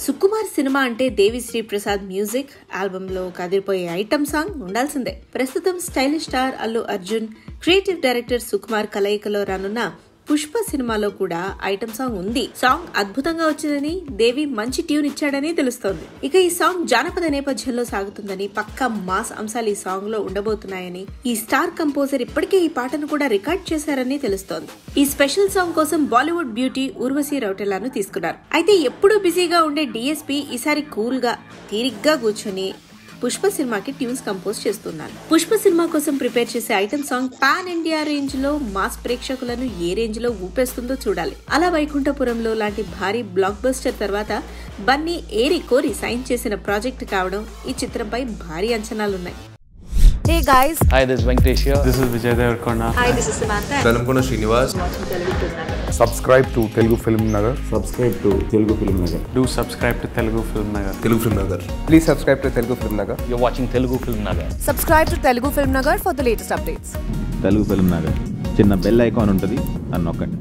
Sukumar cinema అంటే Devi Sri Prasad music ఆల్బంలో కదిరిపోయే ఐటమ్ సాంగ్ ఉండాల్సిందే ప్రస్తుతం stylish star Allu Arjun creative director Sukumar కలయికలో రానున్న పుష్ప సినిమాలో కూడా ఐటమ్ సాంగ్ ఉంది సాంగ్ అద్భుతంగా వచ్చిందని దేవి మంచి ట్యూన్ ఇచ్చాడని తెలుస్తోంది ఇక ఈ సాంగ్ జానపద నేపథ్యంలో సాగుతుందని పక్కా మాస్ అంశాలు ఈ సాంగ్ లో ఉండబోతున్నాయని ఈ స్టార్ కంపోజర్ ఇప్పటికే ఈ పాటను కూడా రికార్డ్ చేశారని తెలుస్తోంది ఈ స్పెషల్ సాంగ్ కోసం బాలీవుడ్ బ్యూటీ ఊర్వశి రౌటెలాను తీసుకున్నారు అయితే ఎప్పుడూ బిజీగా ఉండే డిఎస్పీ ఈసారి కూల్ గా తీరిగ్గా కూర్చొని పుష్ప సినిమాకి ట్యూన్స్ కంపోజ్ చేస్తున్నారు పుష్ప సినిమా కోసం ప్రిపేర్ చేసే item song pan India range లో మాస్ ప్రేక్షకులను ఏ రేంజ్ లో ఊపేస్తుందో చూడాలి అలా వైకుంఠపురంలో లాంటి భారీ బ్లాక్ బస్టర్ తర్వాత బన్నీ ఏరి కోరి సైన్ చేసిన ప్రాజెక్ట్ కావడం ఈ చిత్రంపై భారీ అంచనాలున్నాయి Hey guys, Hi, this is Venkatesh here. This is Vijay Devarkonda. hi, this is Samantha. Velankonda Srinivas subscribe to Telugu Film Nagar. Subscribe to Telugu film Nagar Do subscribe to Telugu Film Nagar. Telugu film Nagar Please subscribe to Telugu Film Nagar. You're watching Telugu Film Nagar. Subscribe to Telugu Film Nagar for the latest updates. Telugu film Nagar చిన్న bell icon ఉంటుంది అని నొక్కండి